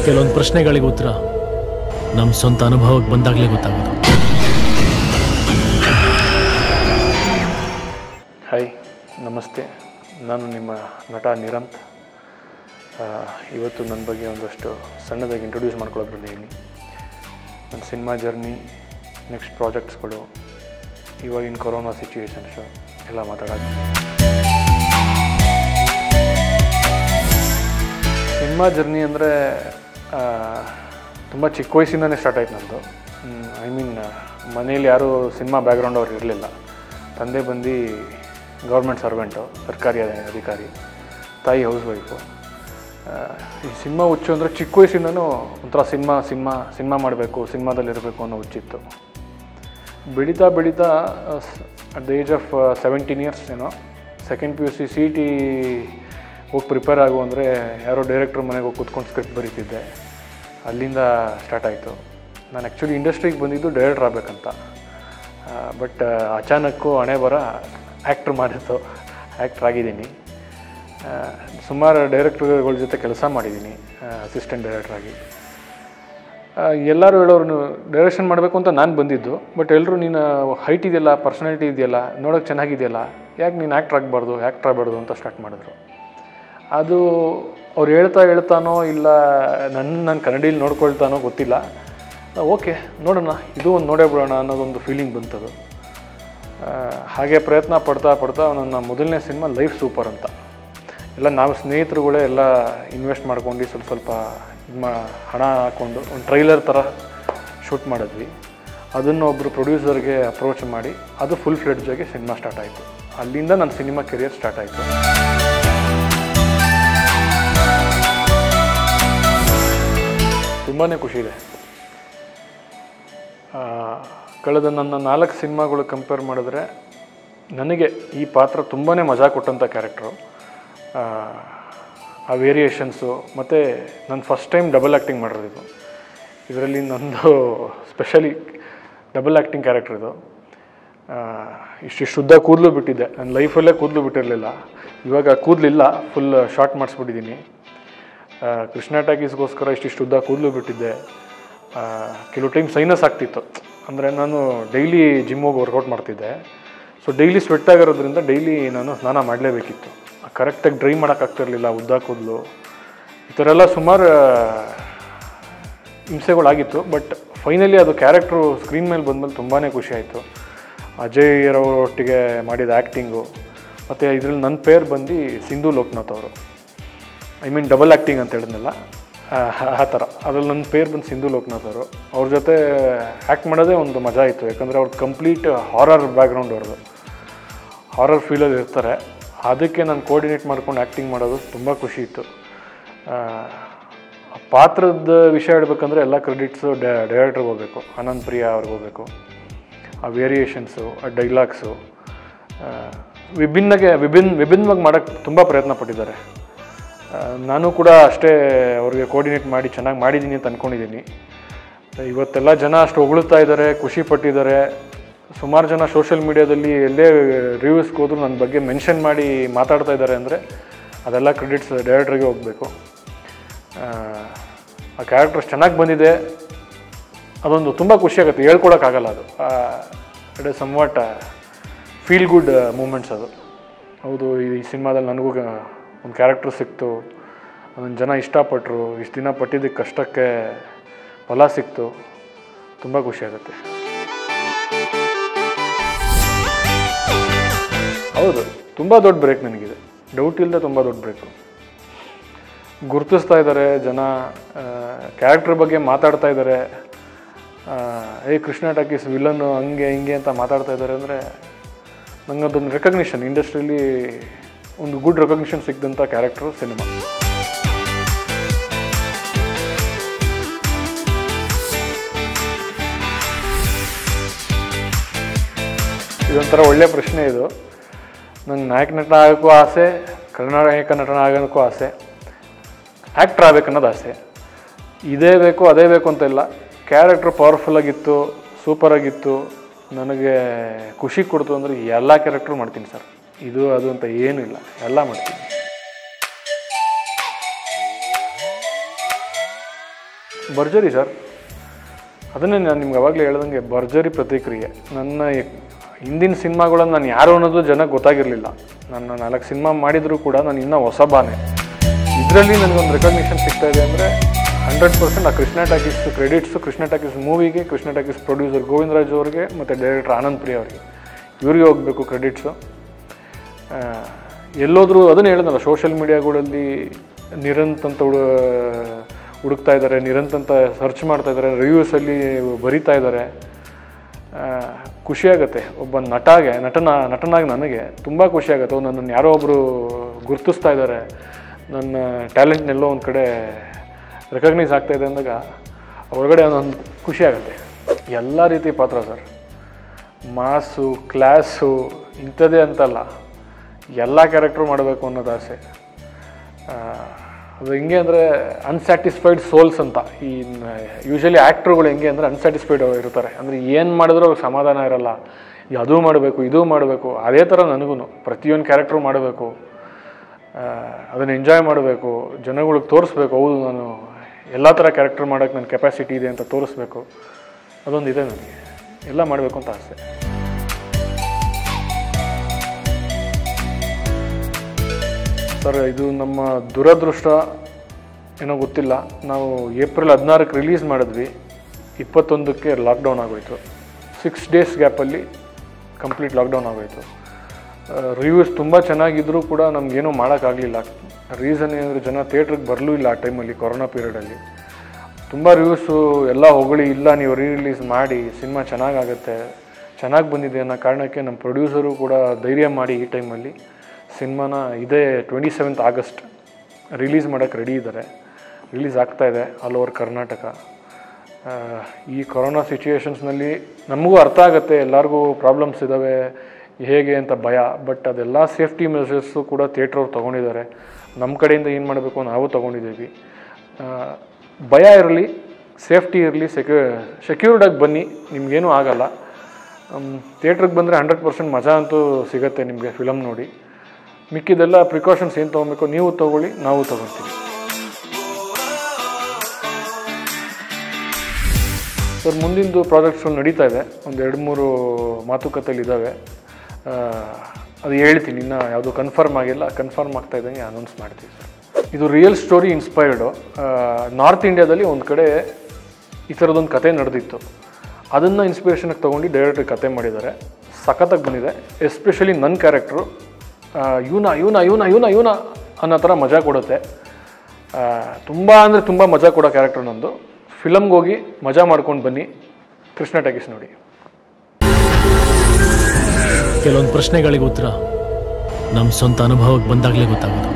ಕೆಲವೊಂದು ಪ್ರಶ್ನೆಗಳಿಗೆ ಉತ್ತರ ನಮ್ಮ ಸ್ವಂತ ಅನುಭವಕ್ಕೆ ಬಂದಾಗಲೇ ಗೊತ್ತಾಗೋದು ಹಾಯ್ ನಮಸ್ತೆ ನಾನು ನಿಮ್ಮ ನಟ ನಿರಂತ್ ಆ, ಇವತ್ತು ನನ್ನ ಬಗ್ಗೆ ಒಂದಷ್ಟು ಸಣ್ಣದಾಗಿ ಇಂಟ್ರೊಡ್ಯೂಸ್ ಮಾಡ್ಕೊಳ್ಳೋಕೆ ಬಂದಿದ್ದೀನಿ ನನ್ನ ಸಿನಿಮಾ ಜರ್ನಿ ನೆಕ್ಸ್ಟ್ ಪ್ರಾಜೆಕ್ಟ್ಸ್ಗಳು ಇವಾಗಿನ ಕೊರೋನಾ ಸಿಚುವೇಶನ್ಸು ಎಲ್ಲ ಮಾತಾಡೋದು ಸಿನಿಮಾ ಜರ್ನಿ ಅಂದರೆ ತುಂಬ ಚಿಕ್ಕ ವಯಸ್ಸಿಂದನೇ ಸ್ಟಾರ್ಟ್ ಆಯ್ತು ನಂದು ಐ ಮೀನ್ ಮನೇಲಿ ಯಾರೂ ಸಿನಿಮಾ ಬ್ಯಾಕ್ಗ್ರೌಂಡ್ ಅವ್ರು ಇರಲಿಲ್ಲ ತಂದೆ ಬಂದು ಗೌರ್ಮೆಂಟ್ ಸರ್ವೆಂಟು ಸರ್ಕಾರಿ ಅಧಿ- ಅಧಿಕಾರಿ ತಾಯಿ ಹೌಸ್ ವೈಫು ಈ ಸಿನಿಮಾ ಹುಚ್ಚು ಅಂದರೆ ಚಿಕ್ಕ ವಯಸ್ಸಿಂದನೂ ಒಂಥರ ಸಿನಿಮಾ ಸಿನಿಮಾ ಸಿನಿಮಾ ಮಾಡಬೇಕು ಸಿನಿಮಾದಲ್ಲಿರಬೇಕು ಅನ್ನೋ ಹುಚ್ಚಿತ್ತು ಬೆಳೀತಾ ಬೆಳೀತಾ at the age of seventeen years ಏನೋ second P U C C T ಹೋಗಿ ಪ್ರಿಪೇರ್ ಆಗು ಅಂದರೆ ಯಾರೋ ಡೈರೆಕ್ಟ್ರ್ ಮನೆಗೆ ಹೋಗಿ ಕೂತ್ಕೊಂಡು ಸ್ಕ್ರಿಪ್ಟ್ ಬರೀತಿದ್ದೆ ಅಲ್ಲಿಂದ ಸ್ಟಾರ್ಟ್ ಆಯಿತು ನಾನು ಆ್ಯಕ್ಚುಲಿ ಇಂಡಸ್ಟ್ರಿಗೆ ಬಂದಿದ್ದು ಡೈರೆಕ್ಟ್ರ್ ಆಗಬೇಕಂತ ಬಟ್ ಅಚಾನಕ್ಕು ಹಣೆ ಬರ ಆ್ಯಕ್ಟ್ರ್ ಮಾಡಿತ್ತು ಆ್ಯಕ್ಟ್ರ್ ಆಗಿದ್ದೀನಿ ಆ, ಸುಮಾರು ಡೈರೆಕ್ಟ್ರುಗಳ ಜೊತೆ ಕೆಲಸ ಮಾಡಿದ್ದೀನಿ ಅಸಿಸ್ಟೆಂಟ್ ಡೈರೆಕ್ಟ್ರಾಗಿ ಎಲ್ಲರೂ ಹೇಳೋರು ಡೈರೆಕ್ಷನ್ ಮಾಡಬೇಕು ಅಂತ ನಾನು ಬಂದಿದ್ದು ಬಟ್ ಎಲ್ಲರೂ ನೀನು ಹೈಟ್ ಇದೆಯಲ್ಲ ಪರ್ಸನಾಲಿಟಿ ಇದೆಯಲ್ಲ ನೋಡೋಕೆ ಚೆನ್ನಾಗಿದೆಯಲ್ಲ ಯಾಕೆ ನೀನು ಆ್ಯಕ್ಟ್ರ್ ಆಗಬಾರ್ದು ಆ್ಯಕ್ಟ್ರ್ ಆಗಬಾರ್ದು ಅಂತ ಸ್ಟಾರ್ಟ್ ಮಾಡಿದ್ರು ಅದು ಅವ್ರು ಹೇಳ್ತಾ ಹೇಳ್ತಾನೋ ಇಲ್ಲ ನನ್ನ ನಾನು ಕನ್ನಡಿಲಿ ನೋಡ್ಕೊಳ್ತಾನೋ ಗೊತ್ತಿಲ್ಲ ಓಕೆ ನೋಡೋಣ ಇದು ಒಂದು ನೋಡೇ ಬಿಡೋಣ ಅನ್ನೋದೊಂದು ಫೀಲಿಂಗ್ ಬಂತದು ಆ, ಹಾಗೆ ಪ್ರಯತ್ನ ಪಡ್ತಾ ಪಡ್ತಾ ನನ್ನ ಮೊದಲನೇ ಸಿನಿಮಾ ಲೈಫ್ ಸೂಪರ್ ಅಂತ ಎಲ್ಲ ನಾವು ಸ್ನೇಹಿತರುಗಳೇ ಎಲ್ಲ ಇನ್ವೆಸ್ಟ್ ಮಾಡ್ಕೊಂಡು ಸ್ವಲ್ಪ ಸ್ವಲ್ಪ ಇದು ಮಾ ಹಣ ಹಾಕ್ಕೊಂಡು ಒಂದು ಟ್ರೈಲರ್ ಥರ ಶೂಟ್ ಮಾಡಿದ್ವಿ ಅದನ್ನು ಒಬ್ಬರು ಪ್ರೊಡ್ಯೂಸರ್ಗೆ ಅಪ್ರೋಚ್ ಮಾಡಿ ಅದು ಫುಲ್ ಫ್ಲೆಡ್ಜಾಗಿ ಸಿನಿಮಾ ಸ್ಟಾರ್ಟ್ ಆಯಿತು ಅಲ್ಲಿಂದ ನನ್ನ ಸಿನಿಮಾ ಕೆರಿಯರ್ ಸ್ಟಾರ್ಟ್ ಆಯಿತು ತುಂಬಾ ಖುಷಿ ಇದೆ ಆ, ಕಳೆದ ನನ್ನ ನಾಲ್ಕು ಸಿನಿಮಾಗಳು ಕಂಪೇರ್ ಮಾಡಿದ್ರೆ ನನಗೆ ಈ ಪಾತ್ರ ತುಂಬಾ ಮಜಾ ಕೊಟ್ಟಂಥ ಕ್ಯಾರೆಕ್ಟ್ರು ಆ ವೇರಿಯೇಷನ್ಸು ಮತ್ತು ನಾನು ಫಸ್ಟ್ ಟೈಮ್ ಡಬಲ್ ಆ್ಯಕ್ಟಿಂಗ್ ಮಾಡಿರೋದು ಇದರಲ್ಲಿ ನಂದು ಸ್ಪೆಷಲಿ ಡಬಲ್ ಆ್ಯಕ್ಟಿಂಗ್ ಕ್ಯಾರೆಕ್ಟರ್ ಇದು ಆ, ಇಷ್ಟಿಷ್ಟು ಶುದ್ಧ ಕೂದಲು ಬಿಟ್ಟಿದ್ದೆ ನನ್ನ ಲೈಫಲ್ಲೇ ಕೂದಲು ಬಿಟ್ಟಿರಲಿಲ್ಲ ಇವಾಗ ಕೂದಲಿಲ್ಲ ಫುಲ್ ಶಾರ್ಟ್ ಮಾಡಿಸ್ಬಿಟ್ಟಿದ್ದೀನಿ ಆ, ಕೃಷ್ಣ ಟ್ಯಾಕೀಸ್ಗೋಸ್ಕರ ಇಷ್ಟಿಷ್ಟು ಉದ್ದ ಕೂದಲು ಬಿಟ್ಟಿದ್ದೆ ಆ, ಕೆಲವು ಟೈಮ್ ಸೈನಸ್ ಆಗ್ತಿತ್ತು ಅಂದರೆ ನಾನು ಡೈಲಿ ಜಿಮ್ ಹೋಗಿ ವರ್ಕೌಟ್ ಮಾಡ್ತಿದ್ದೆ ಸೊ ಡೈಲಿ ಸ್ವೆಟ್ ಆಗಿರೋದ್ರಿಂದ ಡೈಲಿ ನಾನು ಸ್ನಾನ ಮಾಡಲೇಬೇಕಿತ್ತು ಕರೆಕ್ಟಾಗಿ ಡ್ರೈ ಮಾಡೋಕ್ಕಾಗ್ತಿರ್ಲಿಲ್ಲ ಉದ್ದ ಕೂದಲು ಈ ಥರ ಎಲ್ಲ ಸುಮಾರು ಹಿಂಸೆಗಳಾಗಿತ್ತು ಬಟ್ ಫೈನಲಿ ಅದು ಕ್ಯಾರೆಕ್ಟ್ರು ಸ್ಕ್ರೀನ್ ಮೇಲೆ ಬಂದಮೇಲೆ ತುಂಬಾ ಖುಷಿ ಆಯಿತು ಅಜಯ್ ಅವರೊಟ್ಟಿಗೆ ಮಾಡಿದ ಆ್ಯಕ್ಟಿಂಗು ಮತ್ತು ಇದರಲ್ಲಿ ನನ್ನ ಪೇರ್ ಬಂದು ಸಿಂಧು ಲೋಕನಾಥ್ ಅವರು ಐ ಮೀನ್ ಡಬಲ್ ಆ್ಯಕ್ಟಿಂಗ್ ಅಂತ ಹೇಳಿದ್ನಲ್ಲ ಆ ಆ ಥರ ಅದ್ರಲ್ಲಿ ನನ್ನ ಪೇರ್ ಬಂದು ಸಿಂಧು ಲೋಕನಾಥ್ ಅವರು ಅವ್ರ ಜೊತೆ ಆ್ಯಕ್ಟ್ ಮಾಡೋದೇ ಒಂದು ಮಜಾ ಇತ್ತು ಯಾಕಂದರೆ ಅವ್ರದ್ದು ಕಂಪ್ಲೀಟ್ ಹಾರರ್ ಬ್ಯಾಕ್ಗ್ರೌಂಡ್ ಅವ್ರದ್ದು ಹಾರರ್ ಫೀಲಲ್ಲಿ ಇರ್ತಾರೆ ಅದಕ್ಕೆ ನಾನು ಕೋರ್ಡಿನೇಟ್ ಮಾಡ್ಕೊಂಡು ಆ್ಯಕ್ಟಿಂಗ್ ಮಾಡೋದು ತುಂಬ ಖುಷಿ ಇತ್ತು ಆ, ಆ ಪಾತ್ರದ ವಿಷಯ ಹೇಳ್ಬೇಕಂದ್ರೆ ಎಲ್ಲ ಕ್ರೆಡಿಟ್ಸು ಡೈರೆಕ್ಟ್ರಿಗೆ ಹೋಗಬೇಕು ಆನಂದ್ ಪ್ರಿಯಾ ಅವ್ರಿಗೆ ಹೋಗಬೇಕು ಆ ವೇರಿಯೇಷನ್ಸು ಆ ಡೈಲಾಗ್ಸು ವಿಭಿನ್ನಗೆ ವಿಭಿನ್ನ ವಿಭಿನ್ನವಾಗಿ ಮಾಡೋಕ್ಕೆ ತುಂಬ ಪ್ರಯತ್ನ ಪಟ್ಟಿದ್ದಾರೆ ಆ, ನಾನು ಕೂಡ ಅಷ್ಟೇ ಅವ್ರಿಗೆ ಕೋರ್ಡಿನೇಟ್ ಮಾಡಿ ಚೆನ್ನಾಗಿ ಮಾಡಿದ್ದೀನಿ ಅಂತ ಅಂದ್ಕೊಂಡಿದ್ದೀನಿ ಇವತ್ತೆಲ್ಲ ಜನ ಅಷ್ಟು ಹೊಗಳುತ್ತಾ ಇದ್ದಾರೆ ಖುಷಿ ಪಟ್ಟಿದ್ದಾರೆ ಸುಮಾರು ಜನ ಸೋಷಿಯಲ್ ಮೀಡಿಯಾದಲ್ಲಿ ಎಲ್ಲೇ ರಿವ್ಯೂಸ್ಗೆ ಹೋದ್ರು ನನ್ನ ಬಗ್ಗೆ ಮೆನ್ಷನ್ ಮಾಡಿ ಮಾತಾಡ್ತಾ ಇದ್ದಾರೆ ಅಂದರೆ ಅದೆಲ್ಲ ಕ್ರೆಡಿಟ್ಸ್ ಡೈರೆಕ್ಟ್ರಿಗೆ ಹೋಗಬೇಕು ಆ ಕ್ಯಾರೆಕ್ಟರ್ಸ್ ಚೆನ್ನಾಗಿ ಬಂದಿದೆ ಅದೊಂದು ತುಂಬ ಖುಷಿಯಾಗುತ್ತೆ ಹೇಳ್ಕೊಳಕ್ಕಾಗಲ್ಲ ಅದು it is somewhat feel good moments ಅದು ಹೌದು ಈ ಸಿನಿಮಾದಲ್ಲಿ ನನಗೂ ಒಂದು ಕ್ಯಾರೆಕ್ಟರ್ ಸಿಕ್ತು ಅದನ್ನು ಜನ ಇಷ್ಟಪಟ್ಟರು ಇಷ್ಟು ದಿನ ಪಟ್ಟಿದ್ದಕ್ಕೆ ಕಷ್ಟಕ್ಕೆ ಫಲ ಸಿಕ್ತು ತುಂಬ ಖುಷಿಯಾಗುತ್ತೆ ಹೌದು ತುಂಬ ದೊಡ್ಡ ಬ್ರೇಕ್ ನನಗಿದೆ ಡೌಟ್ ಇಲ್ಲದೆ ತುಂಬ ದೊಡ್ಡ ಬ್ರೇಕು ಗುರುತಿಸ್ತಾ ಇದ್ದಾರೆ ಜನ ಕ್ಯಾರೆಕ್ಟರ್ ಬಗ್ಗೆ ಮಾತಾಡ್ತಾ ಇದ್ದಾರೆ ಏ ಕೃಷ್ಣ ಟಾಕೀಸ್ ವಿಲನ್ನು ಹಂಗೆ ಹಿಂಗೆ ಅಂತ ಮಾತಾಡ್ತಾ ಇದ್ದಾರೆ ಅಂದರೆ ನಂಗೆ ಅದೊಂದು ರೆಕಗ್ನಿಷನ್ ಇಂಡಸ್ಟ್ರಿಲಿ ಒಂದು ಗುಡ್ ರೆಕಗ್ನಿಷನ್ ಸಿಕ್ಕಿದಂಥ ಕ್ಯಾರೆಕ್ಟ್ರು ಸಿನಿಮಾ ಇದೊಂಥರ ಒಳ್ಳೆಯ ಪ್ರಶ್ನೆ ಇದು ನಂಗೆ ನಾಯಕ ನಟ ಆಗೋಕ್ಕೂ ಆಸೆ ಕರ್ನಾಟಕ ನಟನ ಆಗೋಕ್ಕೂ ಆಸೆ ಆ್ಯಕ್ಟ್ರ್ ಆಗ್ಬೇಕು ಅನ್ನೋದು ಆಸೆ ಇದೇ ಬೇಕು ಅದೇ ಬೇಕು ಅಂತ ಇಲ್ಲ ಕ್ಯಾರೆಕ್ಟ್ರ್ ಪವರ್ಫುಲ್ ಆಗಿತ್ತು ಸೂಪರ್ ಆಗಿತ್ತು ನನಗೆ ಖುಷಿ ಕೊಡ್ತು ಅಂದರೆ ಎಲ್ಲ ಕ್ಯಾರೆಕ್ಟ್ರು ಮಾಡ್ತೀನಿ ಸರ್ ಇದು ಅದು ಅಂತ ಏನೂ ಇಲ್ಲ ಎಲ್ಲ ಮಾಡ್ತೀನಿ ಭರ್ಜರಿ ಸರ್ ಅದನ್ನೇ ನಾನು ನಿಮ್ಗೆ ಅವಾಗಲೇ ಹೇಳ್ದಂಗೆ ಭರ್ಜರಿ ಪ್ರತಿಕ್ರಿಯೆ ನನ್ನ ಎ- ಹಿಂದಿನ ಸಿನಿಮಾಗಳನ್ನು ನಾನು ಯಾರು ಅನ್ನೋದು ಜನಕ್ಕೆ ಗೊತ್ತಾಗಿರಲಿಲ್ಲ ನನ್ನ ನಾಲ್ಕು ಸಿನಿಮಾ ಮಾಡಿದರೂ ಕೂಡ ನಾನು ಇನ್ನೂ ಹೊಸಬಾನೆ ಇದರಲ್ಲಿ ನನಗೊಂದು ರೆಕಗ್ನಿಷನ್ ಸಿಗ್ತಾ ಇದೆ ಅಂದರೆ ಹಂಡ್ರೆಡ್ ಪರ್ಸೆಂಟ್ ಆ Krishna Talkies credits Krishna Talkies ಮೂವಿಗೆ ಕೃಷ್ಣ ಟಾಕೀಸ್ ಪ್ರೊಡ್ಯೂಸರ್ ಗೋವಿಂದರಾಜ್ ಅವ್ರಿಗೆ ಮತ್ತು ಡೈರೆಕ್ಟರ್ ಆನಂದ್ ಪ್ರಿಯ ಅವರಿಗೆ ಇವರಿಗೆ ಹೋಗಬೇಕು ಕ್ರೆಡಿಟ್ಸು ಆ, ಎಲ್ಲೋದ್ರೂ ಅದನ್ನು ಹೇಳಿದ್ನಲ್ಲ ಸೋಷಿಯಲ್ ಮೀಡಿಯಾಗಳಲ್ಲಿ ನಿರಂತಂತ ಹುಡು ಹುಡುಕ್ತಾ ಇದ್ದಾರೆ ನಿರಂತಂತ ಸರ್ಚ್ ಮಾಡ್ತಾ ಇದ್ದಾರೆ ರಿವ್ಯೂಸಲ್ಲಿ ಬರಿತಾ ಇದ್ದಾರೆ ಆ, ಖುಷಿಯಾಗತ್ತೆ ಒಬ್ಬ ನಟಾಗೆ ನಟನ ನಟನಾಗಿ ನನಗೆ ತುಂಬ ಖುಷಿಯಾಗುತ್ತೆ ನನ್ನನ್ನು ಯಾರೋ ಒಬ್ಬರು ಗುರುತಿಸ್ತಾ ಇದ್ದಾರೆ ನನ್ನ ಟ್ಯಾಲೆಂಟ್ನೆಲ್ಲೋ ಒಂದು ಕಡೆ ರೆಕಗ್ನೈಸ್ ಆಗ್ತಾ ಇದೆ ಅಂದಾಗ ಒಳಗಡೆ ಒಂದೊಂದು ಖುಷಿ ಆಗುತ್ತೆ ಎಲ್ಲ ರೀತಿ ಪಾತ್ರ ಸರ್ ಮಾಸು ಕ್ಲಾಸು ಇಂಥದ್ದೇ ಅಂತಲ್ಲ ಎಲ್ಲ ಕ್ಯಾರೆಕ್ಟ್ರು ಮಾಡಬೇಕು ಅನ್ನೋದು ಆಸೆ ಆ, ಅದು ಹೆಂಗೆ ಅಂದರೆ ಅನ್ಸ್ಯಾಟಿಸ್ಫೈಡ್ ಸೋಲ್ಸ್ ಅಂತ ಈ ಯೂಶಲಿ ಆ್ಯಕ್ಟ್ರುಗಳು ಹೆಂಗೆ ಅಂದರೆ ಅನ್ಸ್ಯಾಟಿಸ್ಫೈಡ್ ಇರ್ತಾರೆ ಅಂದರೆ ಏನು ಮಾಡಿದ್ರೂ ಅವ್ರಿಗೆ ಸಮಾಧಾನ ಇರಲ್ಲ ಈ ಅದು ಮಾಡಬೇಕು ಇದು ಮಾಡಬೇಕು ಅದೇ ಥರ ನನಗೂ ಪ್ರತಿಯೊಂದು ಕ್ಯಾರೆಕ್ಟ್ರು ಮಾಡಬೇಕು ಅದನ್ನು ಎಂಜಾಯ್ ಮಾಡಬೇಕು ಜನಗಳಿಗೆ ತೋರಿಸ್ಬೇಕು ಹೌದು ನಾನು ಎಲ್ಲ ಥರ ಕ್ಯಾರೆಕ್ಟರ್ ಮಾಡೋಕ್ಕೆ ನನ್ನ ಕೆಪಾಸಿಟಿ ಇದೆ ಅಂತ ತೋರಿಸ್ಬೇಕು ಅದೊಂದು ಇದೆ ನನಗೆ ಎಲ್ಲ ಮಾಡಬೇಕು ಅಂತ ಆಸೆ ಸರ್ ಇದು ನಮ್ಮ ದುರದೃಷ್ಟ ಏನೋ ಗೊತ್ತಿಲ್ಲ ನಾವು ಏಪ್ರಿಲ್ ಹದಿನಾರಕ್ಕೆ ರಿಲೀಸ್ ಮಾಡಿದ್ವಿ ಇಪ್ಪತ್ತೊಂದಕ್ಕೆ ಲಾಕ್ಡೌನ್ ಆಗೋಯ್ತು ಸಿಕ್ಸ್ ಡೇಸ್ ಗ್ಯಾಪಲ್ಲಿ ಕಂಪ್ಲೀಟ್ ಲಾಕ್ಡೌನ್ ಆಗೋಯ್ತು ರಿವ್ಯೂಸ್ ತುಂಬ ಚೆನ್ನಾಗಿದ್ದರೂ ಕೂಡ ನಮಗೇನೂ ಮಾಡೋಕ್ಕಾಗಲಿಲ್ಲ ರೀಸನ್ ಏನಂದರೆ ಜನ ಥಿಯೇಟ್ರಿಗೆ ಬರಲೂ ಇಲ್ಲ ಆ ಟೈಮಲ್ಲಿ ಕೊರೋನಾ ಪೀರಿಯಡಲ್ಲಿ ತುಂಬ ರಿವ್ಯೂಸು ಎಲ್ಲ ಹೊಗಳಿ ಇಲ್ಲ ನೀವು ರೀ ರಿಲೀಸ್ ಮಾಡಿ ಸಿನಿಮಾ ಚೆನ್ನಾಗಾಗತ್ತೆ ಚೆನ್ನಾಗಿ ಬಂದಿದೆ ಅನ್ನೋ ಕಾರಣಕ್ಕೆ ನಮ್ಮ ಪ್ರೊಡ್ಯೂಸರು ಕೂಡ ಧೈರ್ಯ ಮಾಡಿ ಈ ಟೈಮಲ್ಲಿ ಸಿನಿಮಾನ ಇದೇ ಟ್ವೆಂಟಿ ಸೆವೆಂತ್ ಆಗಸ್ಟ್ ರಿಲೀಸ್ ಮಾಡೋಕ್ಕೆ ರೆಡಿ ಇದ್ದಾರೆ ರಿಲೀಸ್ ಆಗ್ತಾ ಇದೆ ಆಲ್ ಓವರ್ ಕರ್ನಾಟಕ ಆ, ಈ ಕೊರೋನಾ ಸಿಚುಯೇಷನ್ಸ್ನಲ್ಲಿ ನಮಗೂ ಅರ್ಥ ಆಗುತ್ತೆ ಎಲ್ಲರಿಗೂ ಪ್ರಾಬ್ಲಮ್ಸ್ ಇದ್ದಾವೆ ಹೇಗೆ ಅಂತ ಭಯ ಬಟ್ ಅದೆಲ್ಲ ಸೇಫ್ಟಿ ಮೆಷರ್ಸು ಕೂಡ ಥಿಯೇಟ್ರವ್ರು ತೊಗೊಂಡಿದ್ದಾರೆ ನಮ್ಮ ಕಡೆಯಿಂದ ಏನು ಮಾಡಬೇಕು ನಾವು ತೊಗೊಂಡಿದ್ದೀವಿ ಆ, ಭಯ ಇರಲಿ ಸೇಫ್ಟಿ ಇರಲಿ ಸೆಕ್ಯೂ ಸೆಕ್ಯೂರ್ಡಾಗಿ ಬನ್ನಿ ನಿಮಗೇನೂ ಆಗಲ್ಲ ಥಿಯೇಟ್ರಿಗೆ ಬಂದರೆ ಹಂಡ್ರೆಡ್ ಪರ್ಸೆಂಟ್ ಮಜಾ ಅಂತೂ ಸಿಗುತ್ತೆ ನಿಮಗೆ ಫಿಲಮ್ ನೋಡಿ ಮಿಕ್ಕಿದೆಲ್ಲ ಪ್ರಿಕಾಷನ್ಸ್ ಏನು ತೊಗೊಬೇಕು ನೀವು ತೊಗೊಳ್ಳಿ ನಾವು ತೊಗೊಳ್ತೀವಿ ಸರ್ ಮುಂದಿಂದು ಪ್ರಾಜೆಕ್ಟ್ಸ್ಗಳು ನಡೀತಾ ಇದೆ ಒಂದು ಎರಡು ಮೂರು ಮಾತುಕತೆಯಲ್ಲಿ ಇದ್ದಾವೆ ಆ, ಅದು ಹೇಳ್ತೀನಿ ಇನ್ನು ಯಾವುದು ಕನ್ಫರ್ಮ್ ಆಗಿಲ್ಲ ಕನ್ಫರ್ಮ್ ಆಗ್ತಾ ಇದ್ದಂಗೆ ಅನೌನ್ಸ್ ಮಾಡ್ತೀವಿ ಸರ್ ಇದು ರಿಯಲ್ ಸ್ಟೋರಿ ಇನ್ಸ್ಪೈರ್ಡು ನಾರ್ತ್ ಇಂಡಿಯಾದಲ್ಲಿ ಒಂದು ಕಡೆ ಈ ಥರದೊಂದು ಕತೆ ನಡೆದಿತ್ತು ಅದನ್ನು ಇನ್ಸ್ಪಿರೇಷನ್ಗೆ ತೊಗೊಂಡು ಡೈರೆಕ್ಟ್ರ್ ಕತೆ ಮಾಡಿದ್ದಾರೆ ಸಖತ್ತಾಗಿ ಬಂದಿದೆ ಎಸ್ಪೆಷಲಿ ನನ್ನ ಕ್ಯಾರೆಕ್ಟ್ರು ಇವನ ಇವನ ಇವನ ಇವನ ಇವನ ಅನ್ನೋ ಥರ ಮಜಾ ಕೊಡುತ್ತೆ ತುಂಬ ಅಂದರೆ ತುಂಬ ಮಜಾ ಕೊಡೋ ಕ್ಯಾರೆಕ್ಟರ್ ನಂದು ಫಿಲಮ್ಗೆ ಹೋಗಿ ಮಜಾ ಮಾಡ್ಕೊಂಡು ಬನ್ನಿ ಕೃಷ್ಣ ಟಗೀಸ್ ನೋಡಿ ಕೆಲವೊಂದು ಪ್ರಶ್ನೆಗಳಿಗೆ ಉತ್ತರ ನಮ್ಮ ಸ್ವಂತ ಅನುಭವಕ್ಕೆ ಬಂದಾಗಲೇ ಗೊತ್ತಾಗೋದು